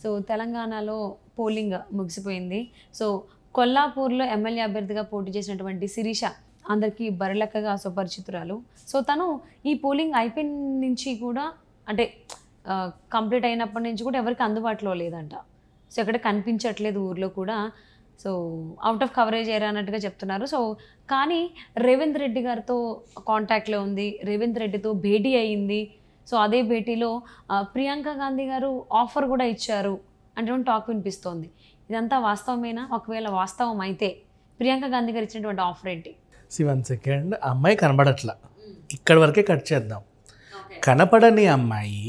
So తెలంగాణలో polling ముగిసిపోయింది so కొల్లాపూర్లో MLA అభ్యర్థిగా పోటీ చేసినటువంటి శిరీష అందరికీ బరిలెక్కగా సుపరిచితురాలు సో తను ఈ పోలింగ్ అయిపోయిన నుంచి కూడా అంటే కంప్లీట్ అయినప్పటి నుంచి కూడా ఎవరికి అందుబాటులో లేదంట సో ఎక్కడ కనిపించట్లేదు ఊర్లో కూడా so out of coverage area అన్నట్టుగా చెప్తున్నారు సో కానీ రేవంత్ రెడ్డి గారితో కాంటాక్ట్లో ఉంది రేవంత్ రెడ్డితో భేటీ అయ్యింది సో అదే భేటీలో ఆ, ప్రియాంక గాంధీ గారు ఆఫర్ కూడా ఇచ్చారు అంటే టాక్ వినిపిస్తోంది ఇదంతా వాస్తవమేనా ఒకవేళ వాస్తవం అయితే ప్రియాంక గాంధీ గారు ఇచ్చినటువంటి ఆఫర్ ఏంటి సి వన్ సెకండ్ అమ్మాయి కనబడట్లా ఇక్కడి వరకే కట్ చేద్దాం కనపడని అమ్మాయి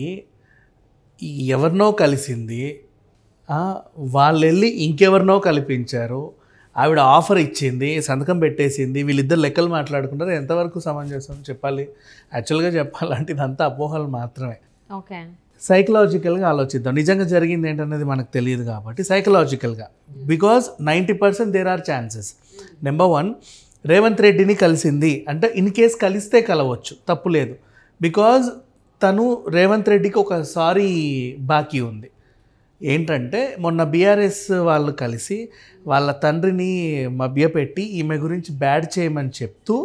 ఎవరినో కలిసింది ఆ, వాళ్ళు వెళ్ళి ఇంకెవరినో కల్పించారు ఆవిడ ఆఫర్ ఇచ్చింది సంతకం పెట్టేసింది వీళ్ళిద్దరు లెక్కలు మాట్లాడుకున్నారు ఎంతవరకు సమంజసం చెప్పాలి యాక్చువల్గా చెప్పాలంటే ఇదంతా అపోహలు మాత్రమే ఓకే సైకలాజికల్గా ఆలోచిద్దాం నిజంగా జరిగింది ఏంటనేది మనకు తెలియదు కాబట్టి సైకలాజికల్గా because ninety percent there are chances number one Revanth రెడ్డిని కలిసింది అంటే ఇన్ కేస్ కలిస్తే కలవచ్చు తప్పు లేదు బికాజ్ తను రేవంత్ రెడ్డికి ఒక సారీ బాకీ ఉంది ఏంటంటే మొన్న బీఆర్ఎస్ వాళ్ళు కలిసి వాళ్ళ తండ్రిని మభ్యపెట్టి ఈమె గురించి బ్యాడ్ చేయమని చెప్తూ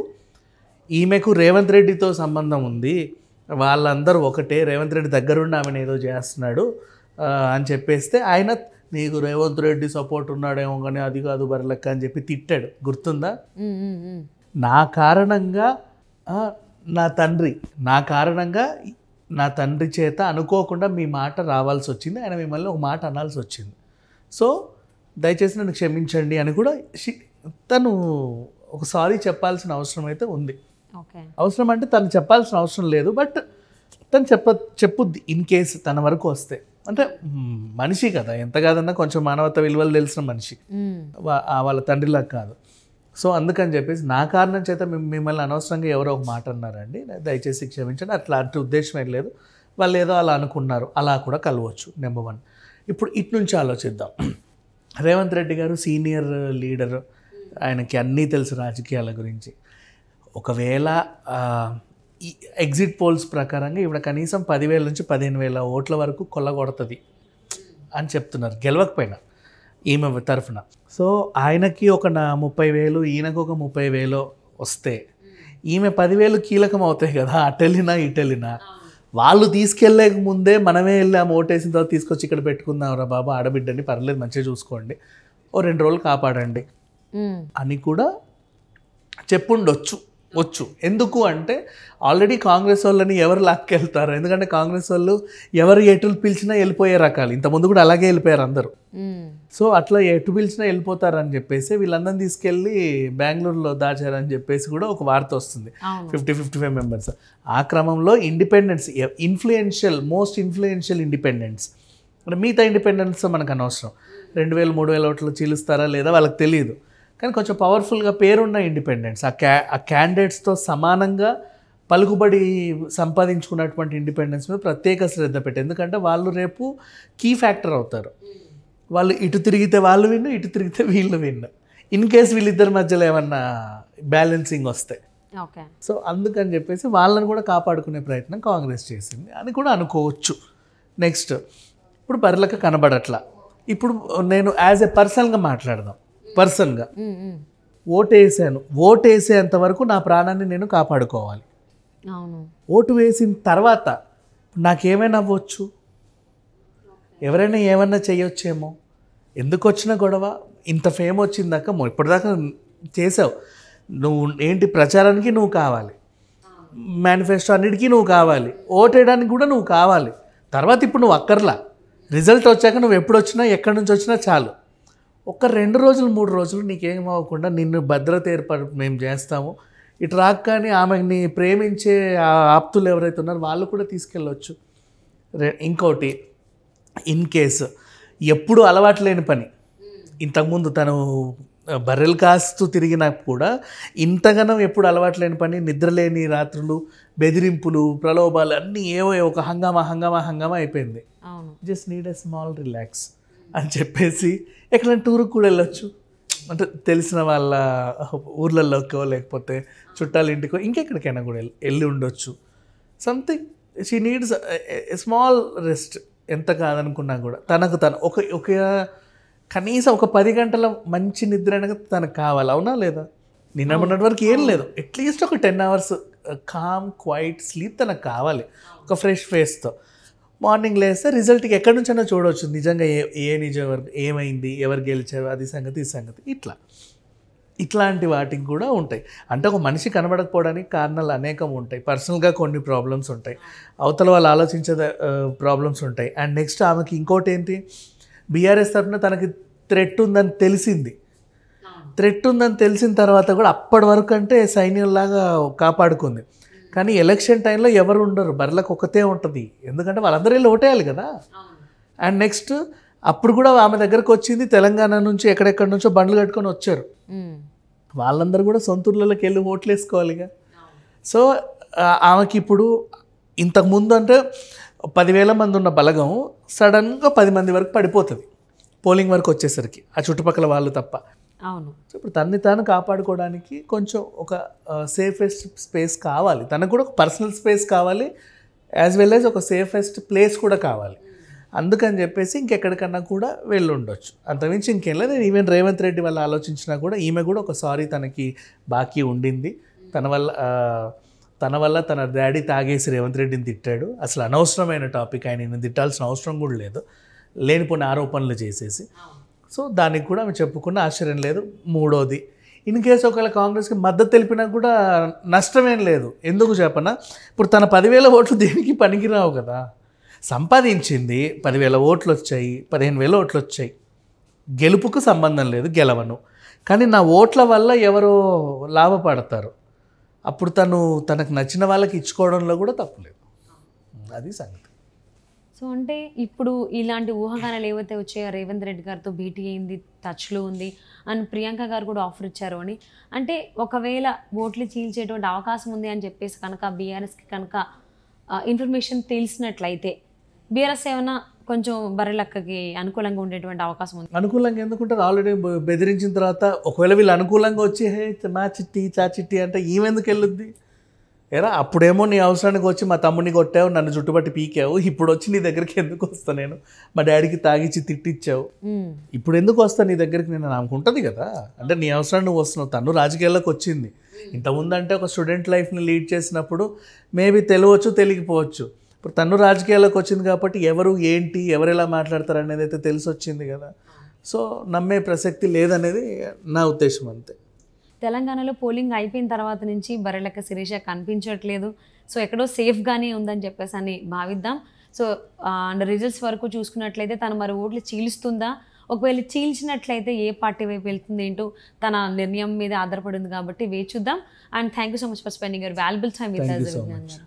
ఈమెకు రేవంత్ రెడ్డితో సంబంధం ఉంది వాళ్ళందరూ ఒకటే రేవంత్ రెడ్డి దగ్గరుండి ఆమెను ఏదో చేస్తున్నాడు ఆ, అని చెప్పేస్తే ఆయన నీకు రేవంత్ రెడ్డి సపోర్ట్ ఉన్నాడేమో కానీ అది కాదు బరలెక్క అని చెప్పి తిట్టాడు గుర్తుందా ఉమ్, ఉమ్, ఉమ్. నా కారణంగా ఆ, నా తండ్రి నా కారణంగా నా తండ్రి చేత అనుకోకుండా మీ మాట రావాల్సి వచ్చింది ఆయన మిమ్మల్ని ఒక మాట అనాల్సి వచ్చింది సో దయచేసి నన్ను క్షమించండి అని కూడా షి- తను ఒక సారీ చెప్పాల్సిన అవసరం అయితే ఉంది ఓకే అవసరం అంటే తను చెప్పాల్సిన అవసరం లేదు బట్ తను చెప్ప చెప్పుద్ది ఇన్ కేస్ తన వరకు వస్తే అంటే మ్, మనిషి కదా ఎంత కాదన్నా కొంచెం మానవత విలువలు తెలిసిన మనిషి ఉమ్, వా- ఆ వాళ్ళ తండ్రిలా కాదు సో అందుకని చెప్పేసి నా కారణం చేత మిమ్- మిమ్మల్ని అనవసరంగా ఎవరో ఒక మాట అన్నారండి దయచేసి క్షమించండి అట్లా అటు ఉద్దేశం ఏం లేదు వాళ్ళు ఏదో అలా అనుకున్నారు అలా కూడా కలవచ్చు నెంబర్ వన్ ఇప్పుడు ఇటు నుంచి ఆలోచిద్దాం రేవంత్ రెడ్డి గారు సీనియర్ లీడర్ ఆయనకి అన్నీ తెలుసు రాజకీయాల గురించి ఒకవేళ ఆ, ఈ ఎగ్జిట్ పోల్స్ ప్రకారంగా ఇవిడ కనీసం పదివేల నుంచి పదిహేను వేల ఓట్ల వరకు కొల్లగొడుతుంది అని చెప్తున్నారు గెలవకపోయినా ఈమె తరఫున సో ఆయనకి ఒక నా ముప్పై వేలు ఈయనకు ఒక ముప్పై వేలు వస్తే ఈమె పదివేలు కీలకం అవుతాయి కదా అటెళ్ళినా ఇటెళ్ళినా వాళ్ళు తీసుకెళ్ళక ముందే మనమే వెళ్ళాము ఓటేసిన తర్వాత తీసుకొచ్చి ఇక్కడ పెట్టుకుందాం రా బాబా ఆడబిడ్డని పర్లేదు మంచిగా చూసుకోండి ఓ రెండు రోజులు కాపాడండి ఉమ్, అని కూడా చెప్పుండొచ్చు వచ్చు ఎందుకు అంటే ఆల్రెడీ కాంగ్రెస్ వాళ్ళని ఎవరు లాక్కెళ్తారు ఎందుకంటే కాంగ్రెస్ వాళ్ళు ఎవరు ఎటులు పిలిచినా వెళ్ళిపోయే రకాలు ఇంతకుముందు కూడా అలాగే వెళ్ళిపోయారు అందరూ ఉమ్, సో అట్లా ఎటు పిలిచినా వెళ్ళిపోతారని చెప్పేసి వీళ్ళందరిని తీసుకెళ్ళి బెంగళూరులో దాచారని చెప్పేసి కూడా ఒక వార్త వస్తుంది అవును ఫిఫ్టీ ఫిఫ్టీ ఫైవ్ మెంబర్స్ ఆ క్రమంలో independence influential most influential independence అంటే మిగతా ఇండిపెండెన్స్ మనకు అనవసరం రెండు వేలు మూడు వేల ఓట్లు చీలుస్తారా లేదా వాళ్ళకి తెలియదు కానీ కొంచెం పవర్ఫుల్గా పేరున్న ఇండిపెండెన్స్ ఆ క్యా ఆ క్యాండిడేట్స్తో సమానంగా పలుకుబడి సంపాదించుకున్నటువంటి ఇండిపెండెన్స్ మీద ప్రత్యేక శ్రద్ధ పెట్టి ఎందుకంటే వాళ్ళు రేపు కీ ఫ్యాక్టర్ అవుతారు వాళ్ళు ఇటు తిరిగితే వాళ్ళు విన్ ఇటు తిరిగితే వీళ్ళు విన్ ఇన్ కేస్ వీళ్ళిద్దరి మధ్యలో ఏమన్నా బ్యాలెన్సింగ్ వస్తాయి ఓకే సో అందుకని చెప్పేసి వాళ్ళని కూడా కాపాడుకునే ప్రయత్నం కాంగ్రెస్ చేసింది అని కూడా అనుకోవచ్చు నెక్స్ట్ ఇప్పుడు బర్రెలకు కనబడట్లా ఇప్పుడు నేను యాజ్ ఎ పర్సన్గా మాట్లాడదాం పర్సన్గా ఉమ్, ఉమ్, ఓటు వేసాను ఓటు వేసేంత వరకు నా ప్రాణాన్ని నేను కాపాడుకోవాలి అవును ఓటు వేసిన తర్వాత నాకేమైనా అవ్వచ్చు ఎవరైనా ఏమన్నా చేయొచ్చేమో ఎందుకు వచ్చిన గొడవ ఇంత ఫేమ్ వచ్చిందాక మొ- ఇప్పటిదాకా చేసావు నువ్వు ఏంటి ప్రచారానికి నువ్వు కావాలి మేనిఫెస్టో అన్నిటికీ నువ్వు కావాలి ఓటేయడానికి కూడా నువ్వు కావాలి తర్వాత ఇప్పుడు నువ్వు అక్కర్లా రిజల్ట్ వచ్చాక నువ్వు ఎప్పుడు వచ్చినా ఎక్కడి నుంచి వచ్చినా చాలు ఒక రెండు రోజులు మూడు రోజులు నీకేం అవ్వకుండా నిన్ను భద్రత ఏర్పాటు మేము చేస్తాము ఇటు రాగానే ఆమెని ప్రేమించే ఆ ఆప్తులు ఎవరైతే ఉన్నారో వాళ్ళు కూడా తీసుకెళ్ళొచ్చు రె ఇంకోటి ఇన్ కేస్ ఎప్పుడు అలవాటు లేని పని ఇంతకుముందు తను బర్రెలు కాస్తూ తిరిగినా కూడా ఇంతగానం ఎప్పుడు అలవాటు లేని పని నిద్రలేని రాత్రులు బెదిరింపులు ప్రలోభాలు అన్నీ ఏవో ఒక హంగామా హంగామా హంగామా అయిపోయింది అవును just need a small relax అని చెప్పేసి ఎక్కడైనా టూర్కి కూడా వెళ్ళొచ్చు అంటే తెలిసిన వాళ్ళ ఊర్లలోకో లేకపోతే చుట్టాల ఇంటికో ఇంకెక్కడికైనా కూడా వెళ్ళి వెళ్ళి ఉండొచ్చు something she needs small rest ఎంత కాదనుకున్నా కూడా తనకు తను ఒక ఒక కనీసం ఒక పది గంటల మంచి నిద్ర అనేది తనకు కావాలి అవునా లేదా నిన్న మొన్నటి వరకు ఏం లేదు అట్లీస్ట్ ఒక ten hours calm quiet sleep తనకు కావాలి ఒక ఫ్రెష్ ఫేస్తో మార్నింగ్ లేస్తే రిజల్ట్కి ఎక్కడి నుంచైనా చూడవచ్చు నిజంగా ఏ ఏ నిజం ఎవరు ఏమైంది ఎవరు గెలిచారు అది సంగతి ఈ సంగతి ఇట్లా ఇట్లాంటి వాటికి కూడా ఉంటాయి అంటే ఒక మనిషి కనబడకపోవడానికి కారణాలు అనేకం ఉంటాయి పర్సనల్గా కొన్ని ప్రాబ్లమ్స్ ఉంటాయి అవతల వాళ్ళు ఆలోచించే ప్రాబ్లమ్స్ ఉంటాయి అండ్ నెక్స్ట్ ఆమెకి ఇంకోటి ఏంటి బీఆర్ఎస్ తరఫున తనకి థ్రెట్ ఉందని తెలిసింది థ్రెట్ ఉందని తెలిసిన తర్వాత కూడా అప్పటి వరకు అంటే సైన్యంలాగా కాపాడుకుంది కానీ ఎలక్షన్ టైంలో ఎవరు ఉండరు బర్లకు ఒకతే ఉంటుంది ఎందుకంటే వాళ్ళందరూ వెళ్ళి ఓటేయాలి కదా అండ్ నెక్స్ట్ అప్పుడు కూడా ఆమె దగ్గరకు వచ్చింది తెలంగాణ నుంచి ఎక్కడెక్కడి నుంచో బండ్లు కట్టుకొని వచ్చారు మ్మ్. వాళ్ళందరూ కూడా సొంత ఊర్లలోకి వెళ్ళి ఓట్లు వేసుకోవాలిగా సో ఆ, ఆమెకి ఇప్పుడు ఇంతకు ముందు అంటే పదివేల మంది ఉన్న బలగం సడన్గా పది మంది వరకు పడిపోతుంది పోలింగ్ వరకు వచ్చేసరికి ఆ చుట్టుపక్కల వాళ్ళు తప్ప అవును సో ఇప్పుడు తన్ని తాను కాపాడుకోవడానికి కొంచెం ఒక సేఫెస్ట్ స్పేస్ కావాలి తనకు కూడా ఒక పర్సనల్ స్పేస్ కావాలి యాజ్ వెల్ యాజ్ ఒక సేఫెస్ట్ ప్లేస్ కూడా కావాలి అందుకని చెప్పేసి ఇంకెక్కడికన్నా కూడా వెళ్ళి ఉండొచ్చు అంతమించి ఇంకేం లేదు నేను ఈవెన్ రేవంత్ రెడ్డి వల్ల ఆలోచించినా కూడా ఈమె కూడా ఒక సారీ తనకి బాకీ ఉండింది తన వల్ల ఆ, తన వల్ల తన డాడీ తాగేసి రేవంత్ రెడ్డిని తిట్టాడు అసలు అనవసరమైన టాపిక్ ఆయన ఈయన తిట్టాల్సిన అవసరం కూడా లేదు లేనిపోయిన ఆరోపణలు చేసేసి సో దానికి కూడా ఆమె చెప్పుకున్న ఆశ్చర్యం లేదు మూడోది ఇన్ కేసు ఒకవేళ కాంగ్రెస్కి మద్దతు తెలిపినా కూడా నష్టమేం లేదు ఎందుకు చెప్పనా ఇప్పుడు తన పదివేల ఓట్లు దేనికి పనికిరావు కదా సంపాదించింది పదివేల ఓట్లు వచ్చాయి పదిహేను వేల ఓట్లు వచ్చాయి గెలుపుకు సంబంధం లేదు గెలవను కానీ నా ఓట్ల వల్ల ఎవరో లాభపడతారు అప్పుడు తను తనకు నచ్చిన వాళ్ళకి ఇచ్చుకోవడంలో కూడా తప్పులేదు అది సంగతి సో అంటే ఇప్పుడు ఇలాంటి ఊహాగానాలు ఏవైతే వచ్చాయో రేవంత్ రెడ్డి గారితో భేటీ అయింది టచ్లో ఉంది అండ్ ప్రియాంక గారు కూడా ఆఫర్ ఇచ్చారు అని అంటే ఒకవేళ ఓట్లు చీల్చేటువంటి అవకాశం ఉంది అని చెప్పేసి కనుక బీఆర్ఎస్కి కనుక ఇన్ఫర్మేషన్ తెలిసినట్లయితే బీఆర్ఎస్ ఏమైనా కొంచెం బర్రెలక్కకి అనుకూలంగా ఉండేటువంటి అవకాశం ఉంది అనుకూలంగా ఎందుకుంటారు ఆల్రెడీ బె- బెదిరించిన తర్వాత ఒకవేళ వీళ్ళు అనుకూలంగా వచ్చి హే మా చిట్టి చా చిట్టి అంటే ఈమెందుకు వెళ్ళుద్ది ఏరా అప్పుడేమో నీ అవసరానికి వచ్చి మా తమ్ముడిని కొట్టావు నన్ను చుట్టుపట్టి పీకావు ఇప్పుడు వచ్చి నీ దగ్గరికి ఎందుకు వస్తా నేను మా డాడీకి తాగిచ్చి తిట్టిచ్చావు మ్మ్. ఇప్పుడు ఎందుకు వస్తా నీ దగ్గరికి నేను నాకు ఉంటుంది కదా అంటే నీ అవసరం నువ్వు వస్తున్నావు తను రాజకీయాల్లోకి వచ్చింది ఇంతకుముందు అంటే ఒక స్టూడెంట్ లైఫ్ని లీడ్ చేసినప్పుడు మేబీ తెలియవచ్చు తెలియకపోవచ్చు ఇప్పుడు తను రాజకీయాల్లోకి వచ్చింది కాబట్టి ఎవరు ఏంటి ఎవరు ఎలా మాట్లాడతారు అనేది అయితే తెలిసి వచ్చింది కదా సో నమ్మే ప్రసక్తి లేదనేది నా ఉద్దేశం అంతే తెలంగాణలో పోలింగ్ అయిపోయిన తర్వాత నుంచి బర్రెలక్క శిరీష కనిపించట్లేదు సో ఎక్కడో సేఫ్గానే ఉందని చెప్పేసి అని భావిద్దాం సో అండ్ రిజల్ట్స్ వరకు చూసుకున్నట్లయితే తను మరి ఓట్లు చీలుస్తుందా ఒకవేళ చీల్చినట్లయితే ఏ పార్టీ వైపు వెళ్తుంది ఏంటో తన నిర్ణయం మీద ఆధారపడింది కాబట్టి వేచి చూద్దాం and thank you so much for spending your valuable time with Thank you so much.